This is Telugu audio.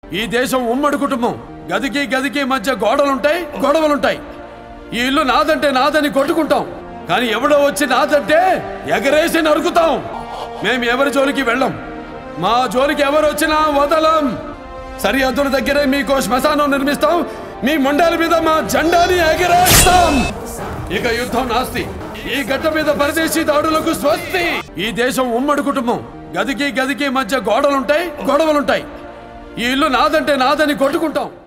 ఈ దేశం ఉమ్మడి కుటుంబం గదికి గదికి మధ్య గోడలుంటాయి గొడవలుంటాయి ఈ ఇల్లు నాదంటే నాదని కొట్టుకుంటాం కానీ ఎవడో వచ్చి నాదంటే ఎగరేసి నరుకుతాం మేము ఎవరి జోలికి వెళ్ళం మా జోలికి ఎవరు వచ్చినా వదలం సరిహద్దుల దగ్గరే మీకు శ్మశానం నిర్మిస్తాం మీ మొండాల మీద మా జెండాని ఎగరేస్తాం ఇక యుద్ధం నాస్తి ఈ గడ్డ మీద పరదేశీ దాడులకు స్వస్తి ఈ దేశం ఉమ్మడి కుటుంబం గదికి గదికి మధ్య గోడలుంటాయి గొడవలుంటాయి ఈ ఇల్లు నాదంటే నాదని కొట్టుకుంటాం